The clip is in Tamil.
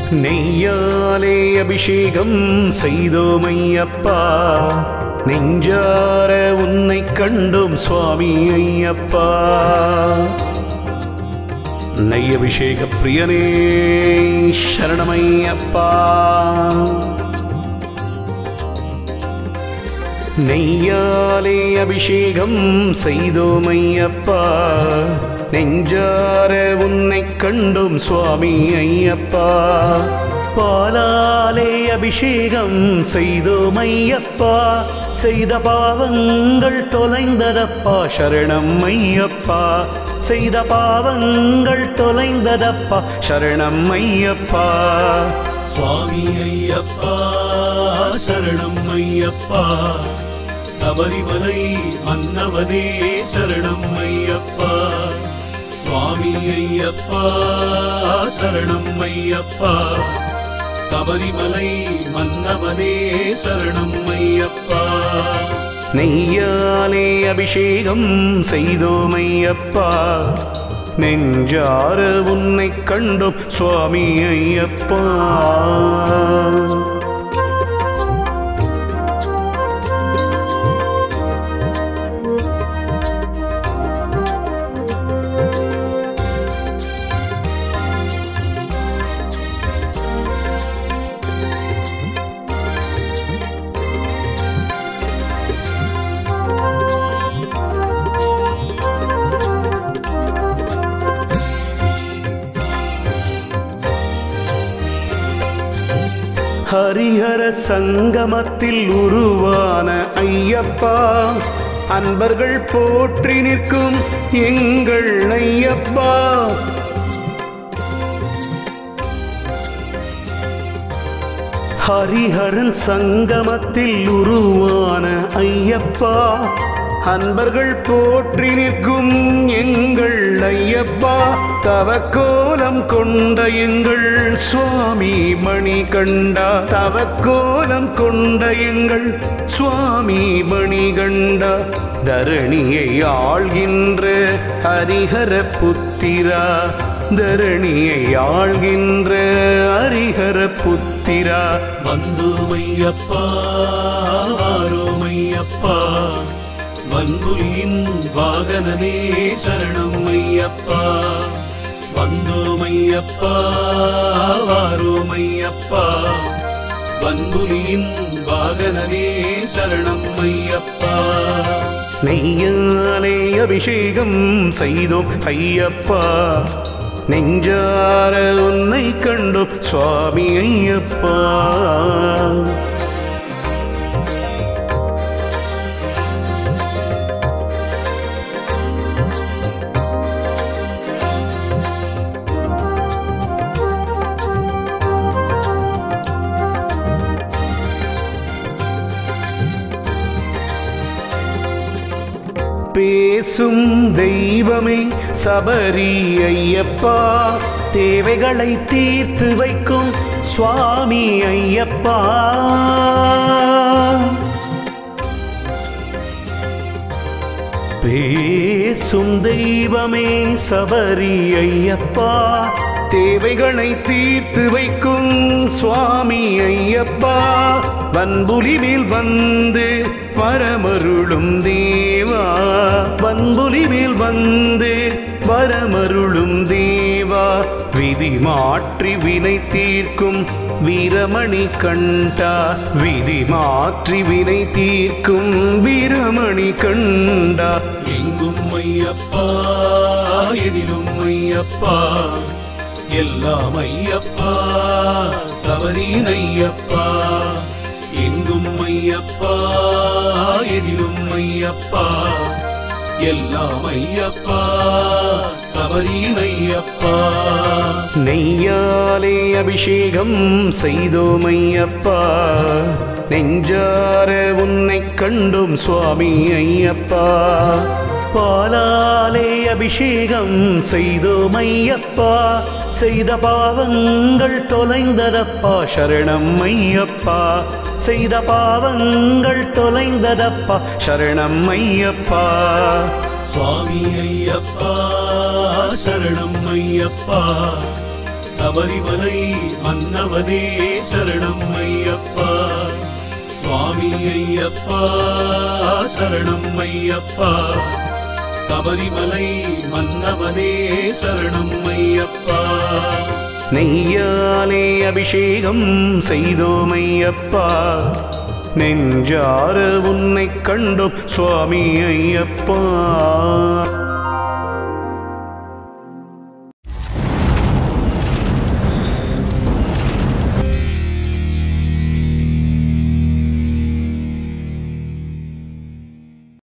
நெய்யாலே அபிஷேகம் செய்தோமையப்பா நெஞ்சார உன்னை கண்டோம் சுவாமி ஐயப்பா நெய் அபிஷேக பிரியனே சரணமையப்பா நெய்யாலே அபிஷேகம் செய்தோமையப்பா நெஞ்சார உன்னை கண்டோம் சுவாமி ஐயப்பா பாலாலே அபிஷேகம் செய்தோமையப்பா செய்த பாவங்கள் தொலைந்ததப்பா சரணம் ஐயப்பா செய்த பாவங்கள் தொலைந்ததப்பா சரணம் ஐயப்பா சுவாமி ஐயப்பா சரணம் ஐயப்பா சபரிமலை மன்னவனே சரணம் ஐயப்பா சுவாமி ஐயப்பா சரணம் ஐயப்பா சபரிமலை மன்னவனே சரணம் ஐயப்பா நெய்யாலே அபிஷேகம் செய்தோமையப்பா நெஞ்சார உன்னை கண்டோம் சுவாமி ஐயப்பா ஹரிஹர சங்கமத்தில் உருவான ஐயப்பா அன்பர்கள் போற்றி நிற்கும் எங்கள் ஐயப்பா ஹரிஹரன் சங்கமத்தில் உருவான ஐயப்பா அன்பர்கள் போற்றி நிற்கும் எங்கள் ஐயப்பா தவக்கோலம் கொண்ட எங்கள் சுவாமி மணி கண்டா தவக்கோலம் கொண்ட எங்கள் சுவாமி மணி கண்டா தரணியை ஆள்கின்ற ஹரிஹர புத்திரா தரணியை ஆள்கின்ற ஹரிஹர புத்திரா வந்துமையப்பா வாரோமையப்பா வன்புலியின் வாகனனே சரணம் ஐயப்பா வந்தோமையப்பா வாரோமையப்பா வன்புலியின் வாகனனே சரணம் ஐயப்பா நெய்யாலே அபிஷேகம் செய்தோம் ஐயப்பா நெஞ்சார உன்னை கண்டோம் சுவாமி ஐயப்பா பேசும் தெய்வமே சபரி ஐயப்பா தேவைகளை தீர்த்து வைக்கும் சுவாமி ஐயப்பா பேசும் தெய்வமே சபரி ஐயப்பா தேவைகளை தீர்த்து வைக்கும் சுவாமி ஐயப்பா வன்புலி மேல் வந்து வரமருளும் தேவா வன்புலி மேல் வந்து வரமருளும் தேவா விதி மாற்றி வினை தீர்க்கும் வீரமணி கண்டா விதி மாற்றி வினை தீர்க்கும் வீரமணி கண்டா எங்கும் ஐயப்பா எதிலும் ஐயப்பா எல்லாம் ஐயப்பா சபரின் ஐயப்பா எங்கும் ஐயப்பா எதிலும் ஐயப்பா எல்லாம் ஐயப்பா சபரின் ஐயப்பா நெய்யாலே அபிஷேகம் செய்தோமையப்பா நெஞ்சார உன்னை கண்டோம் சுவாமி ஐயப்பா பாலாலே அபிஷேகம் செய்தோமையப்பா செய்த பாவங்கள் தொலைந்ததப்பா சரணம் ஐயப்பா செய்த பாவங்கள் தொலைந்ததப்பா சரணம் ஐயப்பா சுவாமி ஐயப்பா சரணம் ஐயப்பா சபரிமலை மன்னவ மன்னவனே சரணம் ஐயப்பா சுவாமி ஐயப்பா சரணம் ஐயப்பா சபரிமலை மன்னவனே சரணம் ஐயப்பா நெய்யாலே அபிஷேகம் செய்தோமையப்பா நெஞ்சார உன்னை கண்டோம் சுவாமி ஐயப்பா